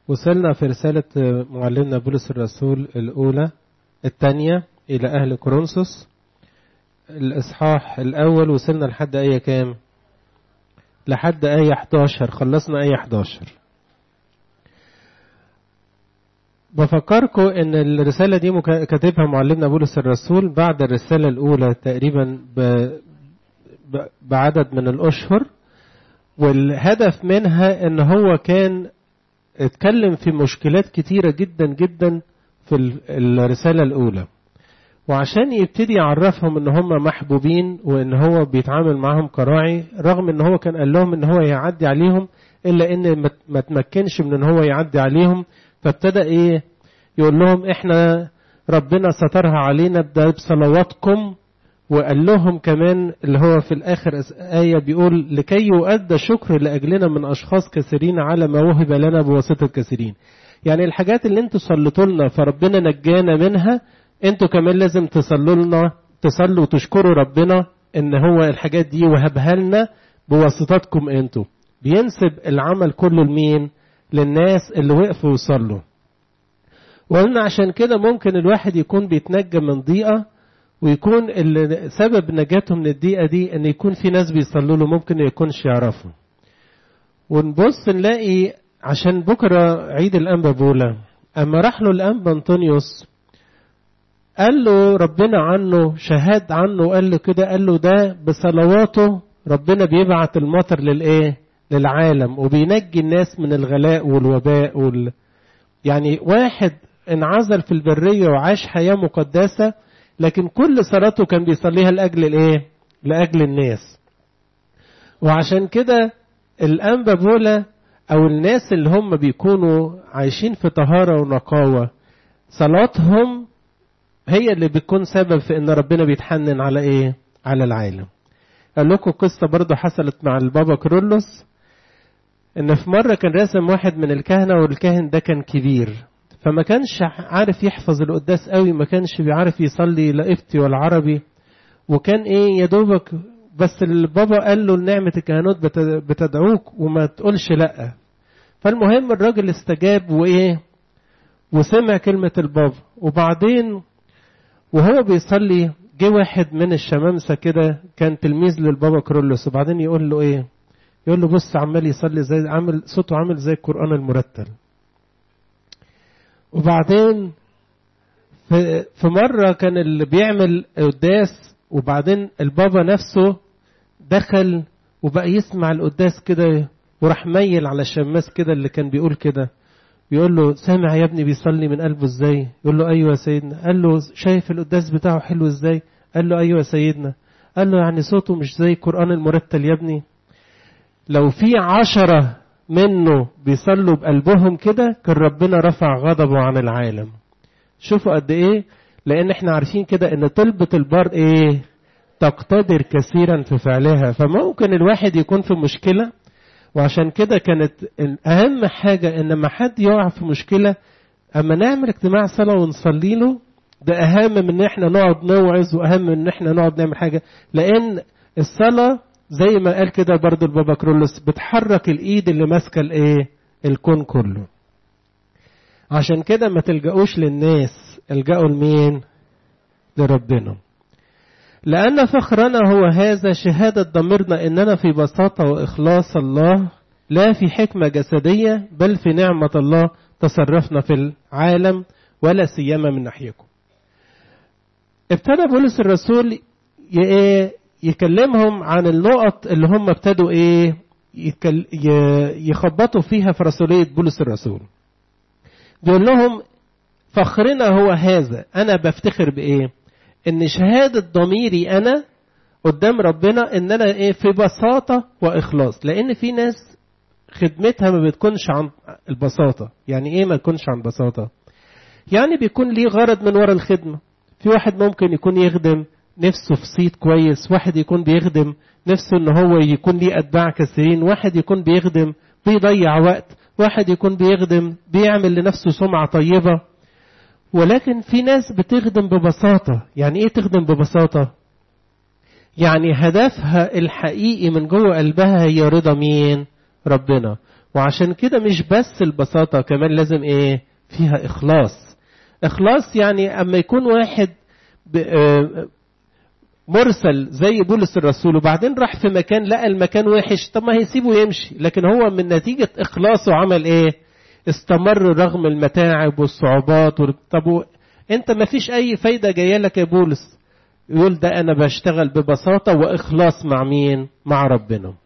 وصلنا في رسالة معلمنا بولس الرسول الأولى الثانية إلى أهل كورنثوس الإصحاح الأول وصلنا لحد آية كام؟ لحد آية 11 خلصنا آية 11 بفكركم ان الرسالة دي كاتبها معلمنا بولس الرسول بعد الرسالة الأولى تقريبا بعدد من الأشهر والهدف منها ان هو كان اتكلم في مشكلات كتيرة جدا جدا في الرسالة الأولى وعشان يبتدي يعرفهم ان هم محبوبين وان هو بيتعامل معهم كراعي رغم ان هو كان قال لهم ان هو يعدي عليهم الا ان ما تمكنش من ان هو يعدي عليهم فابتدى ايه يقول لهم احنا ربنا سترها علينا بصلواتكم وقال لهم كمان اللي هو في الاخر آية بيقول لكي يؤدى شكر لأجلنا من أشخاص كثيرين على ما وهب لنا بواسطة كثيرين يعني الحاجات اللي انتوا صليتوا لنا فربنا نجانا منها انتوا كمان لازم تصلوا لنا تصلوا وتشكروا ربنا ان هو الحاجات دي وهبها لنا بواسطتكم انتوا بينسب العمل كله لمين للناس اللي وقفوا يصلوا وقلنا عشان كده ممكن الواحد يكون بيتنجى من ضيقة ويكون سبب نجاته من الضيقة دي ان يكون في ناس بيصلوا له ممكن ما يكونش يعرفوا ونبص نلاقي عشان بكرة عيد الأنبا بولا أما راح له الأنبا أنطونيوس قال له ربنا عنه شهاد عنه قال له كده قال له ده بصلواته ربنا بيبعت المطر للايه للعالم وبينجي الناس من الغلاء والوباء وال... يعني واحد انعزل في البرية وعاش حياة مقدسة لكن كل صلاته كان بيصليها لأجل الايه لأجل الناس وعشان كده الأنبا بولا أو الناس اللي هم بيكونوا عايشين في طهارة ونقاوة صلاتهم هي اللي بتكون سبب في ان ربنا بيتحنن على ايه على العالم قال لكم قصة برضه حصلت مع البابا كرولوس ان في مرة كان راسم واحد من الكهنة والكاهن ده كان كبير فما كانش عارف يحفظ القداس قوي ما كانش بيعرف يصلي لا قبطي ولا عربي وكان ايه يا دوبك بس البابا قال له نعمة الكهنوت بتدعوك وما تقولش لا فالمهم الراجل استجاب وايه وسمع كلمة البابا وبعدين وهو بيصلي جه واحد من الشمامسة كده كان تلميذ للبابا كرولوس وبعدين يقول له ايه يقول له بص عمال يصلي زي عامل صوته عامل زي القرآن المرتل وبعدين في, في مرة كان اللي بيعمل قداس وبعدين البابا نفسه دخل وبقى يسمع القداس كده وراح ميل على الشماس كده اللي كان بيقول كده يقول له سامع يا ابني بيصلي من قلبه ازاي يقول له ايوه يا سيدنا قال له شايف القداس بتاعه حلو ازاي قال له ايوه يا سيدنا قال له يعني صوته مش زي القرآن المرتل يا ابني لو في عشرة منه بيصلوا بقلبهم كده كان ربنا رفع غضبه عن العالم شوفوا قد ايه لان احنا عارفين كده ان طلبة البر ايه تقتدر كثيرا في فعلها فممكن الواحد يكون في مشكلة وعشان كده كانت أهم حاجة إن لما حد يقع في مشكلة أما نعمل اجتماع صلاة ونصلي له ده أهم من إن إحنا نقعد نوعظ وأهم من إن إحنا نقعد نعمل حاجة لأن الصلاة زي ما قال كده برضو البابا كرولوس بتحرك الإيد اللي ماسكة الإيه؟ الكون كله. عشان كده ما تلجأوش للناس الجأوا لمين؟ لربنا. لأن فخرنا هو هذا شهادة ضميرنا إننا في بساطة وإخلاص الله لا في حكمة جسدية بل في نعمة الله تصرفنا في العالم ولا سيما من ناحيكم. ابتدى بولس الرسول يكلمهم عن النقط اللي هم ابتدوا ايه يخبطوا فيها في رسولية بولس الرسول. بيقول لهم فخرنا هو هذا أنا بفتخر بإيه؟ ان شهادة ضميري انا قدام ربنا ان انا ايه في بساطة واخلاص لان في ناس خدمتها ما بتكونش عن البساطة يعني ايه ما تكونش عن بساطة يعني بيكون ليه غرض من ورا الخدمة في واحد ممكن يكون يخدم نفسه في صيت كويس واحد يكون بيخدم نفسه ان هو يكون ليه اتباع كثيرين واحد يكون بيخدم بيضيع وقت واحد يكون بيخدم بيعمل لنفسه سمعة طيبة ولكن في ناس بتخدم ببساطة يعني ايه تخدم ببساطة يعني هدفها الحقيقي من جوه قلبها هي رضا مين ربنا وعشان كده مش بس البساطة كمان لازم ايه فيها اخلاص اخلاص يعني اما يكون واحد مرسل زي بولس الرسول وبعدين راح في مكان لقى المكان وحش طب ما هيسيبه يمشي لكن هو من نتيجة اخلاصه عمل ايه استمر رغم المتاعب والصعوبات طب انت ما فيش اي فايدة جاية لك يا بولس يقول ده انا بشتغل ببساطة واخلاص مع مين مع ربنا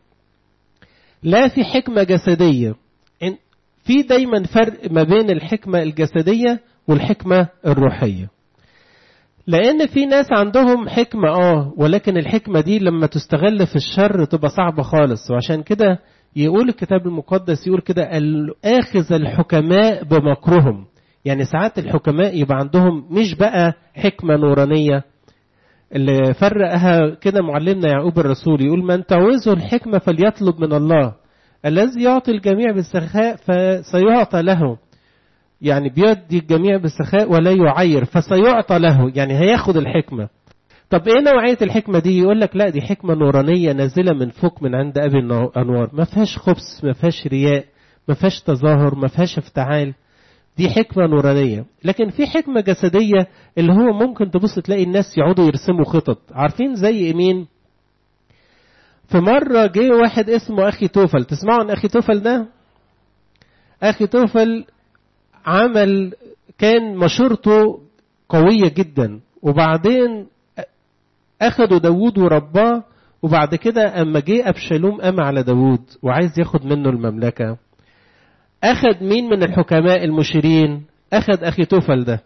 لا في حكمة جسدية في دايما فرق ما بين الحكمة الجسدية والحكمة الروحية لأن في ناس عندهم حكمة اه ولكن الحكمة دي لما تستغل في الشر تبقى صعبة خالص وعشان كده يقول الكتاب المقدس يقول كده آخذ الحكماء بمكرهم يعني ساعات الحكماء يبقى عندهم مش بقى حكمة نورانية اللي فرقها كده معلمنا يعقوب الرسول يقول من تعوزه الحكمة فليطلب من الله الذي يعطي الجميع بالسخاء فسيعطى له يعني بيدي الجميع بالسخاء ولا يعير فسيعطى له يعني هياخد الحكمة طب ايه نوعية الحكمة دي يقول لك لا دي حكمة نورانية نازلة من فوق من عند ابي الانوار ما فيهاش خبث ما فيهاش رياء ما فيهاش تظاهر ما فيهاش افتعال دي حكمة نورانية لكن في حكمة جسدية اللي هو ممكن تبص تلاقي الناس يقعدوا يرسموا خطط عارفين زي مين في مرة جه واحد اسمه أخي توفل تسمعوا عن أخي توفل ده أخي توفل عمل كان مشورته قوية جدا وبعدين أخدوا داوود ورباه وبعد كده أما جه أبشالوم قام على داوود وعايز ياخد منه المملكة أخد مين من الحكماء المشيرين أخد أخي توفل ده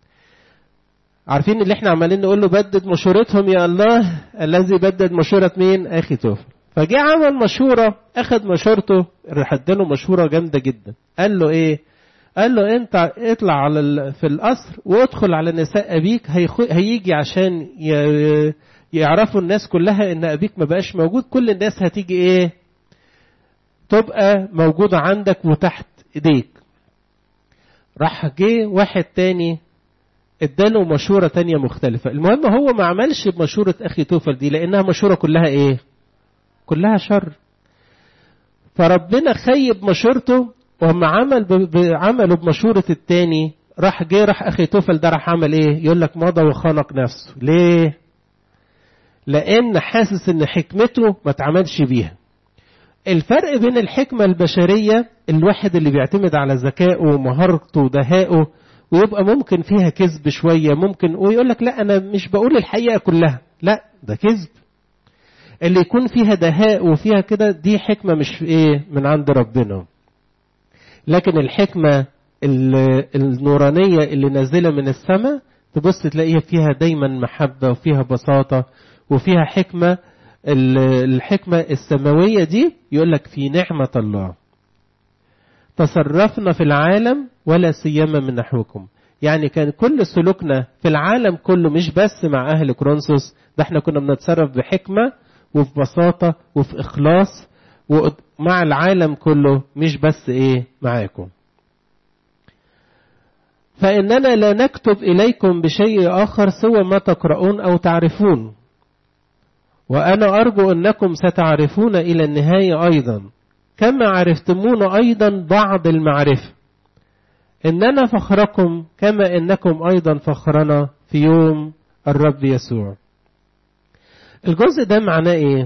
عارفين اللي احنا عمالين نقول له بدد مشورتهم يا الله الذي بدد مشورة مين أخي توفل فجاء عمل مشورة أخد مشورته راح اداله مشورة جامدة جدا قال له إيه قال له أنت اطلع على في القصر وادخل على نساء أبيك هيجي عشان يعرفوا الناس كلها إن أبيك ما بقاش موجود كل الناس هتيجي إيه تبقى موجودة عندك وتحت إيديك راح جه واحد تاني اداله مشورة تانية مختلفة المهم هو ما عملش بمشورة أخي توفل دي لأنها مشورة كلها إيه كلها شر فربنا خيب مشورته وهم عمل عملوا بمشورة التاني راح جه راح أخي توفل ده راح عمل إيه يقول لك مضى وخنق نفسه ليه لأن حاسس إن حكمته ما اتعملش بيها الفرق بين الحكمة البشرية الواحد اللي بيعتمد على ذكائه ومهارته ودهائه ويبقى ممكن فيها كذب شوية ممكن ويقول لك لا أنا مش بقول الحقيقة كلها لا ده كذب اللي يكون فيها دهاء وفيها كده دي حكمة مش إيه من عند ربنا لكن الحكمة النورانية اللي نازلة من السماء تبص تلاقيها فيها دايما محبة وفيها بساطة وفيها حكمة الحكمة السماوية دي يقول لك في نعمة الله تصرفنا في العالم ولا سيما من نحوكم يعني كان كل سلوكنا في العالم كله مش بس مع أهل كرونسوس ده احنا كنا بنتصرف بحكمة وفي بساطة وفي إخلاص ومع العالم كله مش بس إيه معاكم فإننا لا نكتب إليكم بشيء آخر سوى ما تقرؤون أو تعرفون وأنا أرجو أنكم ستعرفون إلى النهاية أيضا كما عرفتمون أيضا بعض المعرفة إننا فخركم كما إنكم أيضا فخرنا في يوم الرب يسوع الجزء ده معناه إيه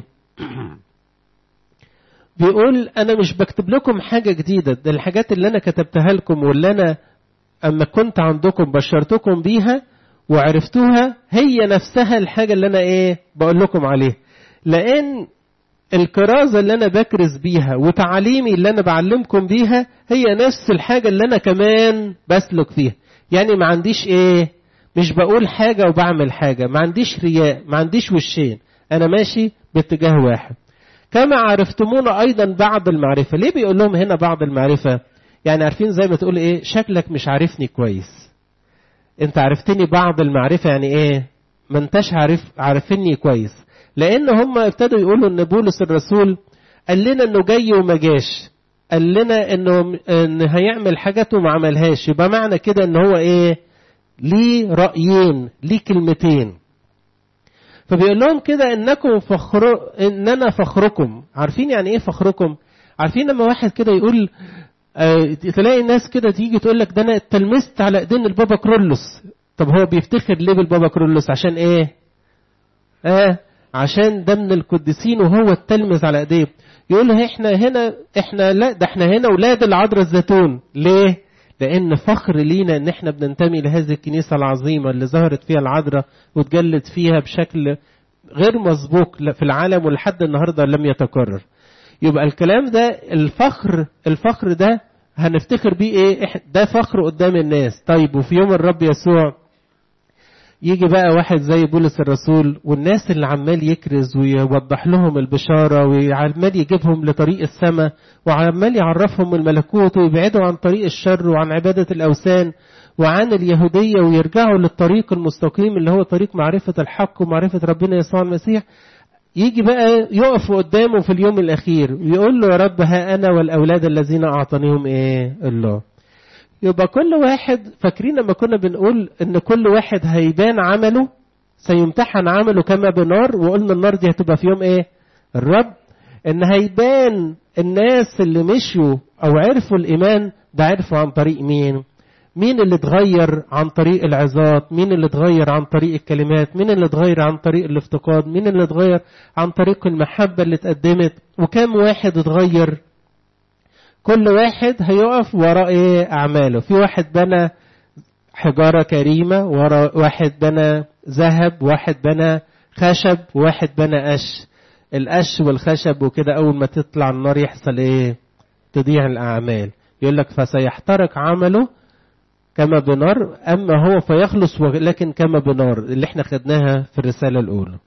بيقول أنا مش بكتب لكم حاجة جديدة ده الحاجات اللي أنا كتبتها لكم واللي أنا أما كنت عندكم بشرتكم بيها وعرفتوها هي نفسها الحاجة اللي أنا إيه بقول لكم عليها لأن الكرازة اللي أنا بكرز بيها وتعاليمي اللي أنا بعلمكم بيها هي نفس الحاجة اللي أنا كمان بسلك فيها يعني ما عنديش إيه مش بقول حاجة وبعمل حاجة ما عنديش رياء ما عنديش وشين أنا ماشي باتجاه واحد كما عرفتمون أيضا بعض المعرفة ليه بيقول لهم هنا بعض المعرفة يعني عارفين زي ما تقول إيه شكلك مش عارفني كويس انت عرفتني بعض المعرفة يعني ايه ما انتش عارف عارفني كويس لان هم ابتدوا يقولوا ان بولس الرسول قال لنا انه جاي وما جاش قال لنا انه ان هيعمل حاجات وما عملهاش يبقى معنى كده ان هو ايه ليه رأيين ليه كلمتين فبيقول لهم كده انكم فخر اننا فخركم عارفين يعني ايه فخركم عارفين لما واحد كده يقول آه تلاقي الناس كده تيجي تقول لك ده انا اتلمست على ايدين البابا كرولوس طب هو بيفتخر ليه بالبابا كرولوس عشان ايه اه عشان ده من القديسين وهو التلمذ على ايديه يقول احنا هنا احنا لا ده احنا هنا اولاد العذراء الزيتون ليه لان فخر لينا ان احنا بننتمي لهذه الكنيسه العظيمه اللي ظهرت فيها العذراء واتجلت فيها بشكل غير مسبوق في العالم ولحد النهارده لم يتكرر يبقى الكلام ده الفخر الفخر ده هنفتخر بيه ايه ده فخر قدام الناس طيب وفي يوم الرب يسوع يجي بقى واحد زي بولس الرسول والناس اللي عمال يكرز ويوضح لهم البشارة وعمال يجيبهم لطريق السماء وعمال يعرفهم الملكوت ويبعدوا عن طريق الشر وعن عبادة الأوثان وعن اليهودية ويرجعوا للطريق المستقيم اللي هو طريق معرفة الحق ومعرفة ربنا يسوع المسيح يجي بقى يقف قدامه في اليوم الأخير ويقول له يا رب ها أنا والأولاد الذين أعطانيهم إيه الله يبقى كل واحد فاكرين لما كنا بنقول ان كل واحد هيبان عمله سيمتحن عمله كما بنار وقلنا النار دي هتبقى في يوم ايه الرب ان هيبان الناس اللي مشيوا او عرفوا الايمان ده عرفوا عن طريق مين مين اللي اتغير عن طريق العظات مين اللي اتغير عن طريق الكلمات مين اللي اتغير عن طريق الافتقاد مين اللي اتغير عن طريق المحبة اللي اتقدمت وكم واحد اتغير كل واحد هيقف وراء ايه اعماله في واحد بنى حجاره كريمه ورا واحد بنى ذهب واحد بنى خشب وواحد بنى قش القش والخشب وكده اول ما تطلع النار يحصل ايه تضيع الاعمال يقول لك فسيحترق عمله كما بنار اما هو فيخلص ولكن كما بنار اللي احنا خدناها في الرساله الاولى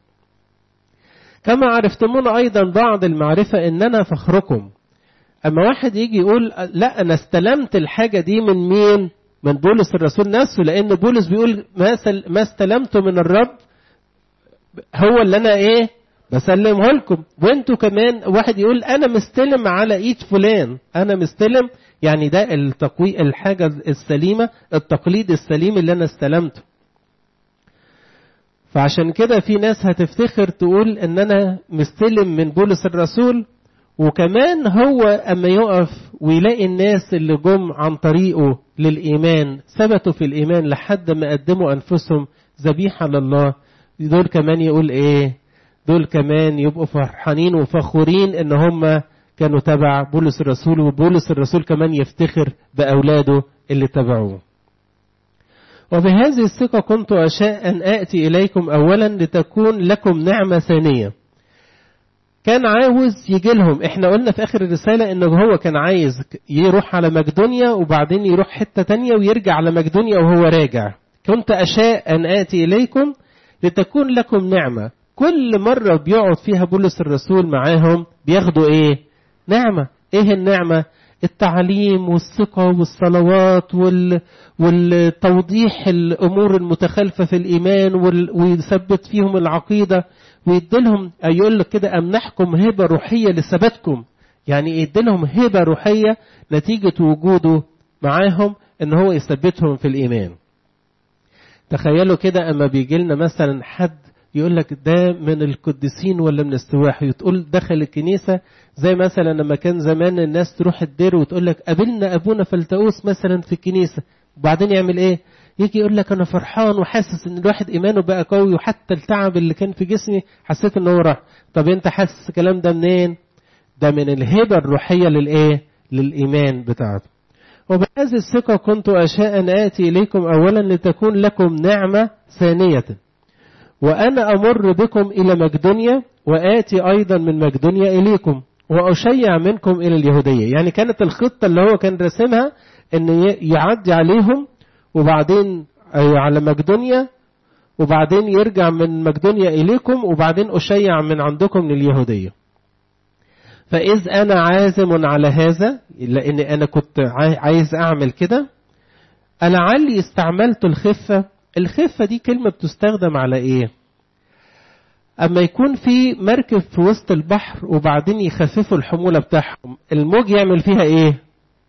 كما عرفتمون ايضا بعض المعرفه اننا فخركم اما واحد يجي يقول لا انا استلمت الحاجه دي من مين من بولس الرسول نفسه لان بولس بيقول ما ما استلمته من الرب هو اللي انا ايه بسلمه لكم وانتوا كمان واحد يقول انا مستلم على ايد فلان انا مستلم يعني ده التقوي الحاجه السليمه التقليد السليم اللي انا استلمته فعشان كده في ناس هتفتخر تقول ان انا مستلم من بولس الرسول وكمان هو أما يقف ويلاقي الناس اللي جم عن طريقه للإيمان ثبتوا في الإيمان لحد ما قدموا أنفسهم ذبيحة لله دول كمان يقول إيه دول كمان يبقوا فرحانين وفخورين إن هم كانوا تبع بولس الرسول وبولس الرسول كمان يفتخر بأولاده اللي تبعوه وبهذه الثقة كنت أشاء أن آتي إليكم أولا لتكون لكم نعمة ثانية كان عاوز يجي لهم احنا قلنا في اخر الرساله انه هو كان عايز يروح على مقدونيا وبعدين يروح حته تانية ويرجع على مقدونيا وهو راجع كنت اشاء ان اتي اليكم لتكون لكم نعمه كل مره بيقعد فيها بولس الرسول معاهم بياخدوا ايه نعمه ايه النعمه التعليم والثقة والصلوات وال... والتوضيح الأمور المتخلفة في الإيمان وال... ويثبت فيهم العقيدة ويديلهم يقول لك كده أمنحكم هبة روحية لثباتكم يعني يديلهم هبة روحية نتيجة وجوده معاهم إن هو يثبتهم في الإيمان تخيلوا كده أما بيجي لنا مثلا حد يقول لك ده من القديسين ولا من السواح تقول دخل الكنيسة زي مثلا لما كان زمان الناس تروح الدير وتقول لك قابلنا أبونا فلتؤوس مثلا في الكنيسة وبعدين يعمل إيه يجي يقول لك أنا فرحان وحاسس إن الواحد إيمانه بقى قوي وحتى التعب اللي كان في جسمي حسيت إن هو راح طب أنت حاسس الكلام ده منين؟ ده من الهبة الروحية للإيه؟ للإيمان بتاعته وبهذه الثقة كنت أشاء أن آتي إليكم أولا لتكون لكم نعمة ثانية وأنا أمر بكم إلى مقدونيا وآتي أيضا من مقدونيا إليكم وأشيع منكم إلى اليهودية يعني كانت الخطة اللي هو كان رسمها أن يعدي عليهم وبعدين على مقدونيا وبعدين يرجع من مقدونيا إليكم وبعدين أشيع من عندكم لليهودية فإذ أنا عازم على هذا لأن أنا كنت عايز أعمل كده لعلي استعملت الخفة الخفة دي كلمة بتستخدم على إيه أما يكون في مركب في وسط البحر وبعدين يخففوا الحمولة بتاعهم الموج يعمل فيها إيه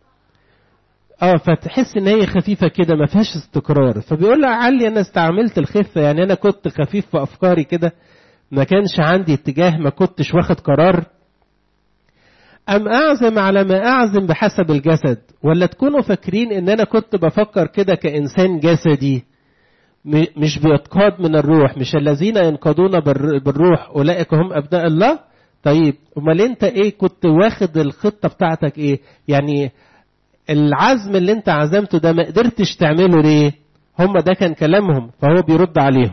اه فتحس ان هي خفيفه كده ما فيهاش استقرار فبيقول لها علي انا استعملت الخفه يعني انا كنت خفيف في افكاري كده ما كانش عندي اتجاه ما كنتش واخد قرار أم أعزم على ما أعزم بحسب الجسد ولا تكونوا فاكرين إن أنا كنت بفكر كده كإنسان جسدي مش بيتقاد من الروح مش الذين ينقضون بالروح أولئك هم أبناء الله طيب امال انت ايه كنت واخد الخطه بتاعتك ايه يعني العزم اللي انت عزمته ده ما قدرتش تعمله ليه هم ده كان كلامهم فهو بيرد عليهم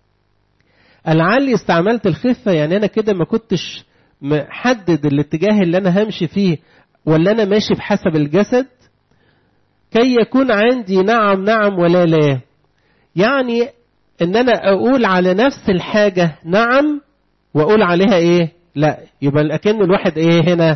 لعلي استعملت الخفه يعني انا كده ما كنتش محدد الاتجاه اللي انا همشي فيه ولا انا ماشي بحسب الجسد كي يكون عندي نعم نعم ولا لا يعني ان انا اقول على نفس الحاجه نعم واقول عليها ايه لا يبقى اكن الواحد ايه هنا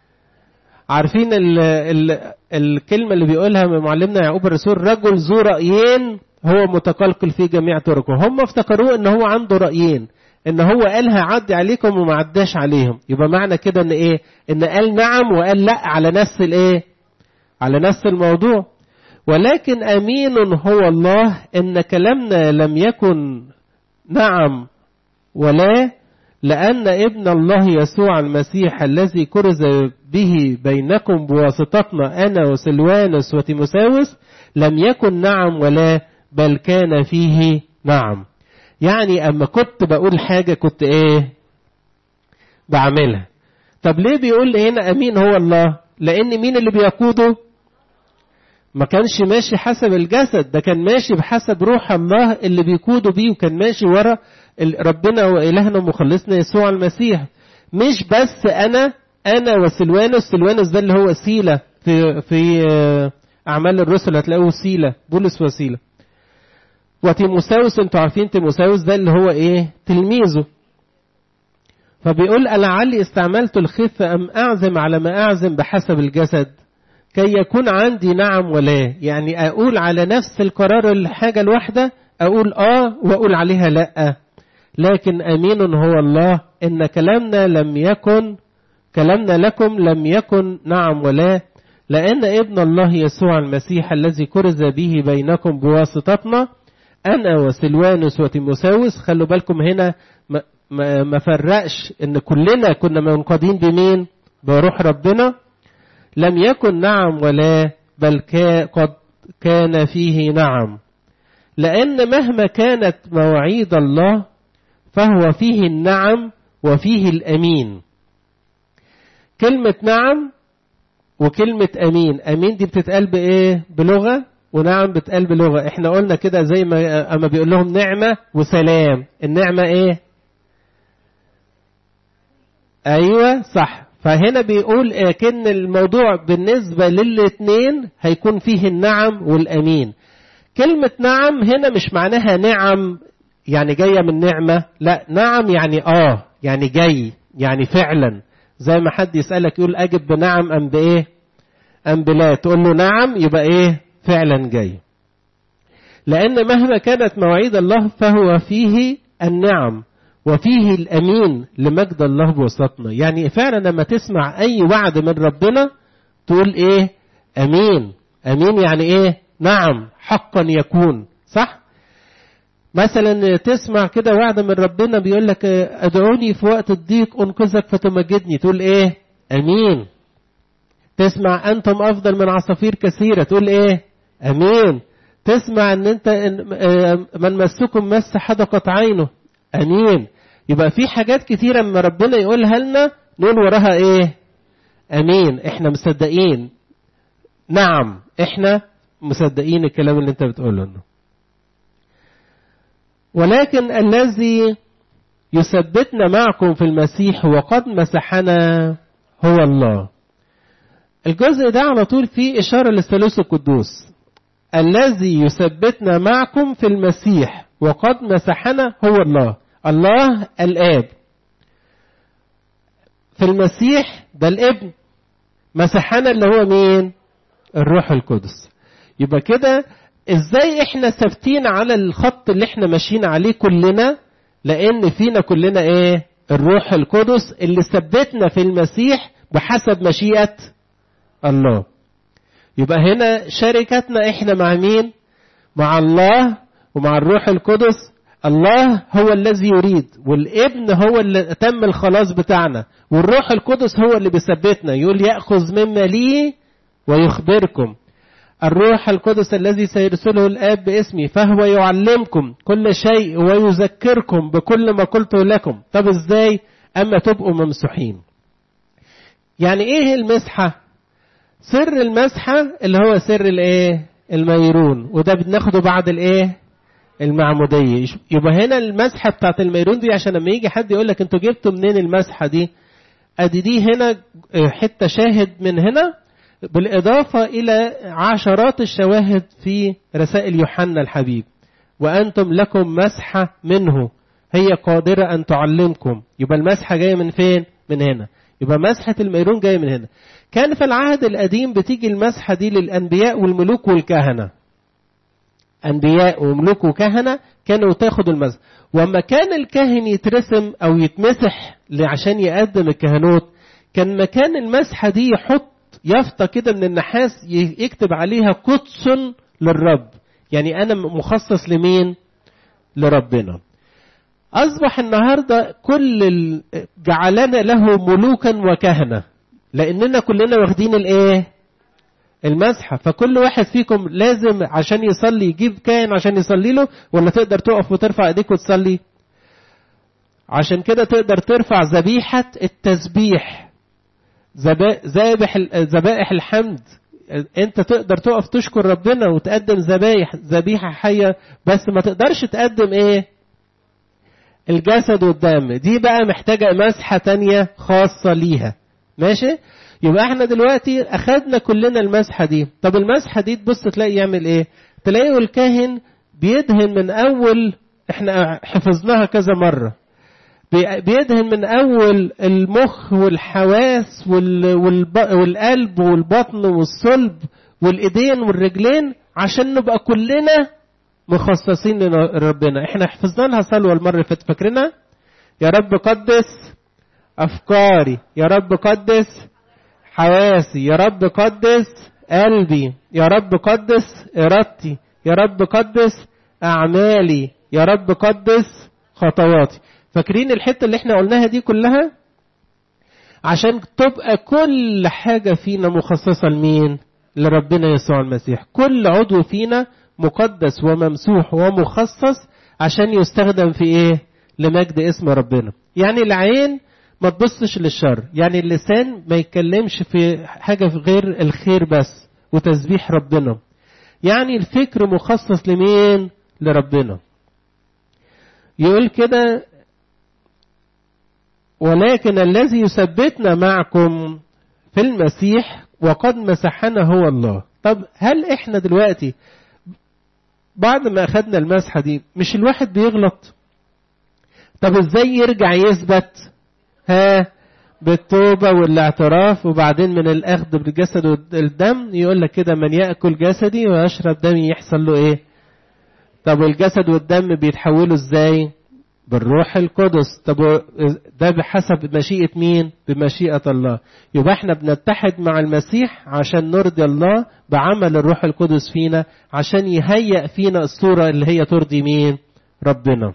عارفين ال ال الكلمة اللي بيقولها من معلمنا يعقوب الرسول رجل ذو رأيين هو متقلقل في جميع طرقه هم افتكروه ان هو عنده رأيين ان هو قال هعدي عليكم وما عداش عليهم يبقى معنى كده ان ايه ان قال نعم وقال لا على نفس الايه على نفس الموضوع ولكن امين هو الله ان كلامنا لم يكن نعم ولا لأن ابن الله يسوع المسيح الذي كرز به بينكم بواسطتنا أنا وسلوانس وتيموساوس لم يكن نعم ولا بل كان فيه نعم يعني أما كنت بقول حاجة كنت إيه بعملها طب ليه بيقول هنا أمين هو الله لأن مين اللي بيقوده ما كانش ماشي حسب الجسد ده كان ماشي بحسب روح الله اللي بيقوده بيه وكان ماشي ورا ربنا وإلهنا ومخلصنا يسوع المسيح مش بس أنا أنا وسلوانس سلوانس ده اللي هو سيلة في في أعمال الرسل هتلاقوه سيلة بولس وسيلة وتيموساوس انتوا عارفين تيموساوس ده اللي هو ايه تلميذه فبيقول ألعلي استعملت الخفة أم أعزم على ما أعزم بحسب الجسد كي يكون عندي نعم ولا يعني أقول على نفس القرار الحاجة الواحدة أقول آه وأقول عليها لأ لكن أمين هو الله إن كلامنا لم يكن كلامنا لكم لم يكن نعم ولا لأن ابن الله يسوع المسيح الذي كرز به بينكم بواسطتنا أنا وسلوانس وتيموساوس خلوا بالكم هنا ما, ما, ما فرقش إن كلنا كنا منقادين بمين بروح ربنا لم يكن نعم ولا بل كا قد كان فيه نعم لأن مهما كانت مواعيد الله فهو فيه النعم وفيه الأمين كلمة نعم وكلمة أمين أمين دي بتتقال بإيه بلغة ونعم بتقال بلغة احنا قلنا كده زي ما أما بيقول لهم نعمة وسلام النعمة إيه أيوة صح فهنا بيقول كأن الموضوع بالنسبة للاتنين هيكون فيه النعم والأمين كلمة نعم هنا مش معناها نعم يعني جاية من نعمة لا نعم يعني آه يعني جاي يعني فعلا زي ما حد يسألك يقول أجب بنعم أم بإيه أم بلا تقول له نعم يبقى إيه فعلا جاي لأن مهما كانت مواعيد الله فهو فيه النعم وفيه الأمين لمجد الله بوسطنا يعني فعلا لما تسمع أي وعد من ربنا تقول إيه أمين أمين يعني إيه نعم حقا يكون صح مثلا تسمع كده وعد من ربنا بيقول لك ادعوني في وقت الضيق انقذك فتمجدني تقول ايه امين تسمع انتم افضل من عصافير كثيره تقول ايه امين تسمع ان انت من مسكم مس حدقت عينه امين يبقى في حاجات كتيره لما ربنا يقولها لنا نقول وراها ايه امين احنا مصدقين نعم احنا مصدقين الكلام اللي انت بتقوله لنا ولكن الذي يثبتنا معكم في المسيح وقد مسحنا هو الله الجزء ده على طول فيه إشارة للثالوث القدوس الذي يثبتنا معكم في المسيح وقد مسحنا هو الله الله الآب في المسيح ده الابن مسحنا اللي هو مين الروح القدس يبقى كده ازاي احنا ثابتين على الخط اللي احنا ماشيين عليه كلنا لان فينا كلنا ايه الروح القدس اللي ثبتنا في المسيح بحسب مشيئة الله يبقى هنا شركتنا احنا مع مين مع الله ومع الروح القدس الله هو الذي يريد والابن هو اللي تم الخلاص بتاعنا والروح القدس هو اللي بيثبتنا يقول يأخذ مما لي ويخبركم الروح القدس الذي سيرسله الآب باسمي فهو يعلمكم كل شيء ويذكركم بكل ما قلته لكم طب ازاي اما تبقوا ممسوحين يعني ايه المسحة سر المسحة اللي هو سر الايه الميرون وده بناخده بعد الايه المعمودية يبقى هنا المسحة بتاعت الميرون دي عشان لما يجي حد يقول لك انتوا جبتوا منين المسحة دي ادي دي هنا حتة شاهد من هنا بالإضافة إلى عشرات الشواهد في رسائل يوحنا الحبيب وأنتم لكم مسحة منه هي قادرة أن تعلمكم يبقى المسحة جاية من فين؟ من هنا يبقى مسحة الميرون جاية من هنا كان في العهد القديم بتيجي المسحة دي للأنبياء والملوك والكهنة أنبياء وملوك وكهنة كانوا تاخدوا المسح وأما كان الكاهن يترسم أو يتمسح عشان يقدم الكهنوت كان مكان المسحة دي يحط يافطة كده من النحاس يكتب عليها قدس للرب يعني أنا مخصص لمين لربنا أصبح النهاردة كل جعلنا له ملوكا وكهنة لأننا كلنا واخدين الإيه المسحة فكل واحد فيكم لازم عشان يصلي يجيب كاهن عشان يصلي له ولا تقدر تقف وترفع ايديك وتصلي عشان كده تقدر ترفع ذبيحة التسبيح ذبائح ذبائح الحمد انت تقدر تقف تشكر ربنا وتقدم ذبايح ذبيحه حيه بس ما تقدرش تقدم ايه الجسد والدم دي بقى محتاجه مسحه تانية خاصه ليها ماشي يبقى احنا دلوقتي اخدنا كلنا المسحه دي طب المسحه دي تبص تلاقي يعمل ايه تلاقيه الكاهن بيدهن من اول احنا حفظناها كذا مره بيدهن من أول المخ والحواس والقلب والبطن والصلب والإيدين والرجلين عشان نبقى كلنا مخصصين لربنا احنا حفظنا لها صلوة المرة اللي فاتت فاكرينها يا رب قدس أفكاري يا رب قدس حواسي يا رب قدس قلبي يا رب قدس إرادتي يا رب قدس أعمالي يا رب قدس خطواتي فاكرين الحته اللي احنا قلناها دي كلها عشان تبقى كل حاجه فينا مخصصه لمين لربنا يسوع المسيح كل عضو فينا مقدس وممسوح ومخصص عشان يستخدم في ايه لمجد اسم ربنا يعني العين ما تبصش للشر يعني اللسان ما يتكلمش في حاجه في غير الخير بس وتسبيح ربنا يعني الفكر مخصص لمين لربنا يقول كده ولكن الذي يثبتنا معكم في المسيح وقد مسحنا هو الله طب هل احنا دلوقتي بعد ما اخدنا المسحه دي مش الواحد بيغلط طب ازاي يرجع يثبت ها بالتوبه والاعتراف وبعدين من الاخذ بالجسد والدم يقول لك كده من ياكل جسدي ويشرب دمي يحصل له ايه طب والجسد والدم بيتحولوا ازاي بالروح القدس طب ده بحسب مشيئة مين؟ بمشيئة الله. يبقى احنا بنتحد مع المسيح عشان نرضي الله بعمل الروح القدس فينا عشان يهيئ فينا الصورة اللي هي ترضي مين؟ ربنا.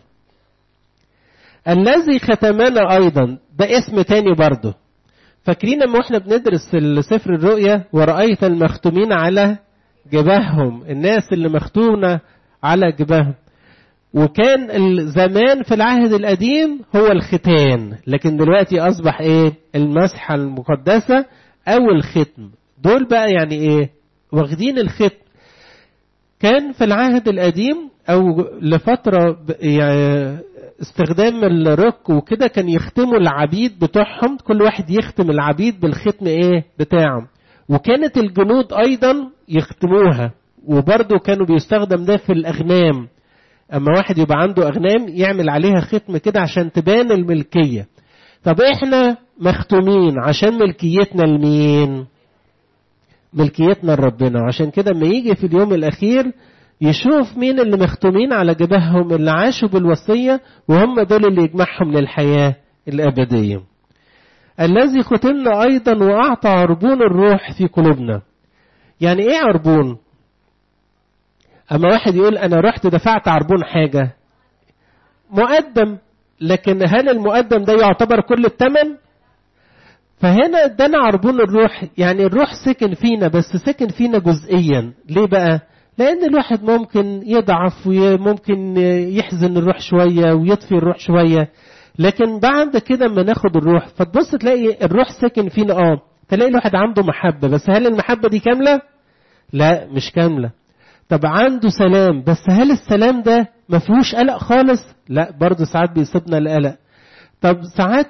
الذي ختمنا أيضا ده اسم تاني برضه. فاكرين لما احنا بندرس سفر الرؤيا ورأيت المختومين على جباههم الناس اللي مختومة على جباههم وكان الزمان في العهد القديم هو الختان لكن دلوقتي أصبح إيه المسحة المقدسة أو الختم دول بقى يعني إيه واخدين الختم كان في العهد القديم أو لفترة يعني استخدام الرك وكده كان يختموا العبيد بتوعهم كل واحد يختم العبيد بالختم ايه بتاعه وكانت الجنود ايضا يختموها وبرضه كانوا بيستخدم ده في الاغنام اما واحد يبقى عنده اغنام يعمل عليها ختم كده عشان تبان الملكيه طب احنا مختومين عشان ملكيتنا لمين ملكيتنا لربنا عشان كده لما يجي في اليوم الاخير يشوف مين اللي مختومين على جبههم اللي عاشوا بالوصيه وهم دول اللي يجمعهم للحياه الابديه الذي ختمنا ايضا واعطى عربون الروح في قلوبنا يعني ايه عربون اما واحد يقول انا رحت دفعت عربون حاجه مقدم لكن هل المقدم ده يعتبر كل الثمن فهنا ادانا عربون الروح يعني الروح سكن فينا بس سكن فينا جزئيا ليه بقى لان الواحد ممكن يضعف وممكن يحزن الروح شويه ويطفي الروح شويه لكن بعد كده اما ناخد الروح فتبص تلاقي الروح ساكن فينا اه تلاقي الواحد عنده محبه بس هل المحبه دي كامله لا مش كامله طب عنده سلام بس هل السلام ده ما فيهوش قلق خالص لا برضه ساعات بيصيبنا القلق طب ساعات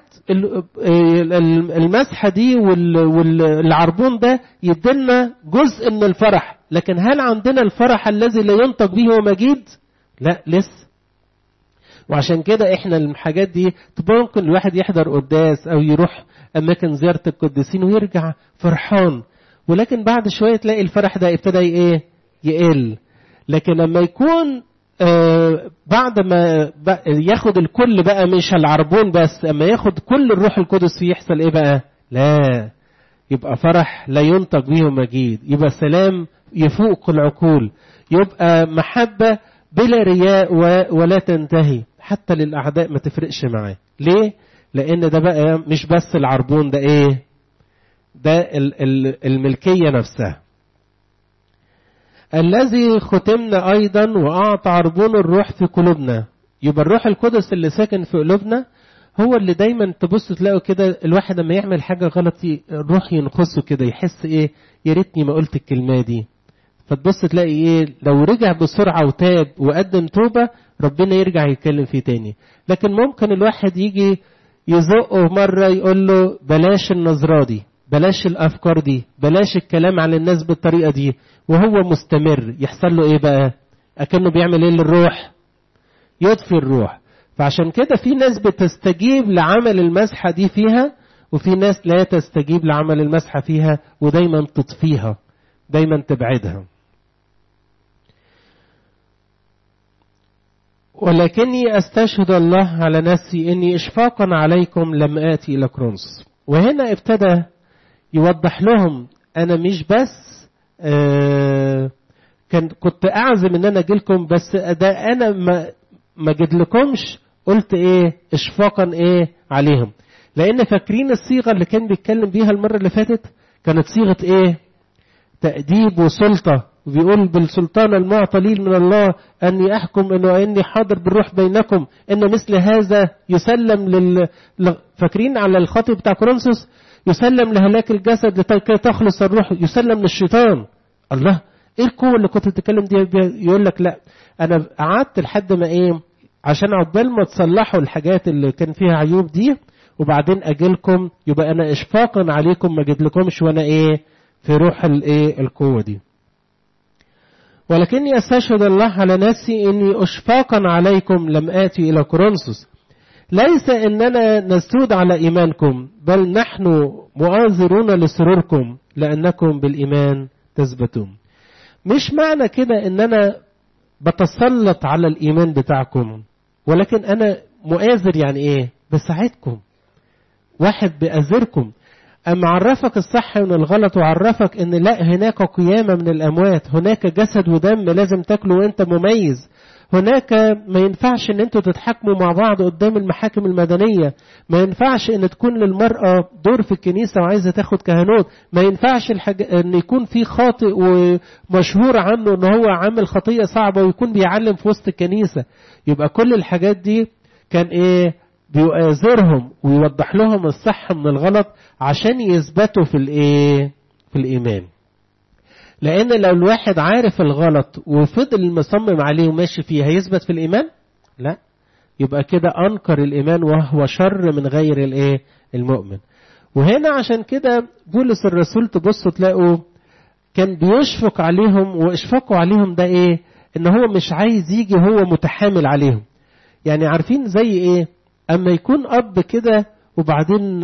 المسحة دي والعربون ده يدينا جزء من الفرح لكن هل عندنا الفرح الذي لا ينطق به ومجيد لا لسه وعشان كده احنا الحاجات دي تبقى ممكن الواحد يحضر قداس او يروح اماكن زيارة القديسين ويرجع فرحان ولكن بعد شوية تلاقي الفرح ده ابتدى ايه يقل لكن لما يكون آه بعد ما ياخد الكل بقى مش العربون بس اما ياخد كل الروح القدس فيه يحصل ايه بقى لا يبقى فرح لا ينطق به مجيد يبقى سلام يفوق العقول يبقى محبة بلا رياء ولا تنتهي حتى للأعداء ما تفرقش معاه ليه لأن ده بقى مش بس العربون ده ايه ده الملكية نفسها الذي ختمنا أيضا وأعطى عربون الروح في قلوبنا يبقى الروح القدس اللي ساكن في قلوبنا هو اللي دايما تبص تلاقوا كده الواحد لما يعمل حاجة غلط الروح ينخصه كده يحس ايه يا ريتني ما قلت الكلمة دي فتبص تلاقي ايه لو رجع بسرعة وتاب وقدم توبة ربنا يرجع يتكلم فيه تاني لكن ممكن الواحد يجي يزقه مرة يقول له بلاش النظرة دي بلاش الافكار دي بلاش الكلام على الناس بالطريقه دي وهو مستمر يحصل له ايه بقى اكنه بيعمل ايه للروح يطفي الروح فعشان كده في ناس بتستجيب لعمل المسحه دي فيها وفي ناس لا تستجيب لعمل المسحه فيها ودايما تطفيها دايما تبعدها ولكني استشهد الله على نفسي اني اشفاقا عليكم لم اتي الى كرونس وهنا ابتدى يوضح لهم انا مش بس آه كان كنت اعزم ان انا اجيلكم بس ده انا ما ما جيتلكمش قلت ايه اشفاقا ايه عليهم لان فاكرين الصيغه اللي كان بيتكلم بيها المره اللي فاتت كانت صيغه ايه تاديب وسلطه وبيقول بالسلطان المعطى لي من الله اني احكم انه اني حاضر بالروح بينكم ان مثل هذا يسلم لل فاكرين على الخطيب بتاع كورنثوس يسلم لهلاك الجسد لكي تخلص الروح يسلم للشيطان الله ايه القوه اللي كنت بتتكلم دي يقول لك لا انا قعدت لحد ما ايه عشان عقبال ما تصلحوا الحاجات اللي كان فيها عيوب دي وبعدين اجيلكم يبقى انا اشفاقا عليكم ما جيتلكمش وانا ايه في روح الايه القوه دي ولكني استشهد الله على نفسي اني اشفاقا عليكم لم اتي الى كورنثوس ليس اننا نسود على ايمانكم بل نحن مؤازرون لسروركم لانكم بالايمان تثبتون مش معنى كده ان انا بتسلط على الايمان بتاعكم ولكن انا مؤازر يعني ايه بساعدكم واحد بأذركم أما عرفك الصح من الغلط وعرفك إن لا هناك قيامة من الأموات هناك جسد ودم لازم تاكله وأنت مميز هناك ما ينفعش ان انتوا تتحاكموا مع بعض قدام المحاكم المدنية ما ينفعش ان تكون للمرأة دور في الكنيسة وعايزة تاخد كهنوت ما ينفعش الحاج... ان يكون في خاطئ ومشهور عنه ان هو عامل خطية صعبة ويكون بيعلم في وسط الكنيسة يبقى كل الحاجات دي كان ايه بيؤازرهم ويوضح لهم الصح من الغلط عشان يثبتوا في الايه في الايمان لان لو الواحد عارف الغلط وفضل مصمم عليه وماشي فيه هيثبت في الايمان لا يبقى كده انكر الايمان وهو شر من غير الايه المؤمن وهنا عشان كده بولس الرسول تبصوا تلاقوا كان بيشفق عليهم واشفاقه عليهم ده ايه ان هو مش عايز يجي هو متحامل عليهم يعني عارفين زي ايه اما يكون اب كده وبعدين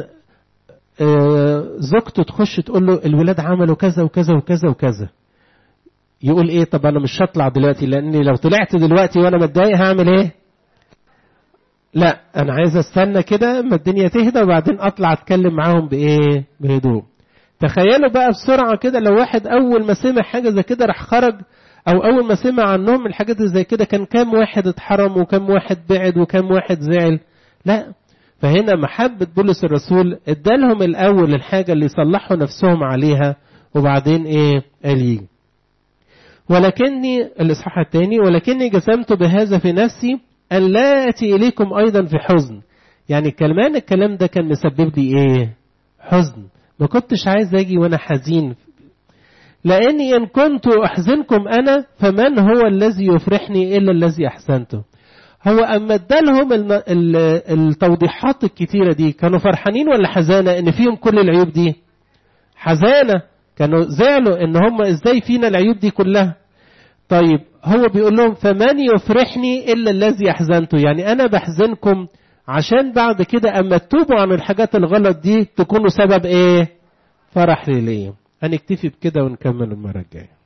زوجته تخش تقول له الولاد عملوا كذا وكذا وكذا وكذا يقول ايه طب انا مش هطلع دلوقتي لاني لو طلعت دلوقتي وانا متضايق هعمل ايه لا انا عايز استنى كده اما الدنيا تهدى وبعدين اطلع اتكلم معاهم بايه بهدوء تخيلوا بقى بسرعه كده لو واحد اول ما سمع حاجه زي كده راح خرج او اول ما سمع عنهم الحاجات اللي زي كده كان كام واحد اتحرم وكام واحد بعد وكام واحد زعل لا فهنا محبة بولس الرسول ادالهم الاول الحاجة اللي يصلحوا نفسهم عليها وبعدين ايه قال يجي ولكني الاصحاح الثاني ولكني جزمت بهذا في نفسي ان لا اتي اليكم ايضا في حزن يعني كمان الكلام ده كان مسبب لي ايه حزن ما كنتش عايز اجي وانا حزين لاني ان كنت احزنكم انا فمن هو الذي يفرحني الا الذي احسنته هو اما ادالهم التوضيحات الكتيره دي كانوا فرحانين ولا حزانه ان فيهم كل العيوب دي حزانه كانوا زعلوا ان هم ازاي فينا العيوب دي كلها طيب هو بيقول لهم فمن يفرحني الا الذي احزنته يعني انا بحزنكم عشان بعد كده اما تتوبوا عن الحاجات الغلط دي تكونوا سبب ايه فرح لي ليه هنكتفي بكده ونكمل المره الجايه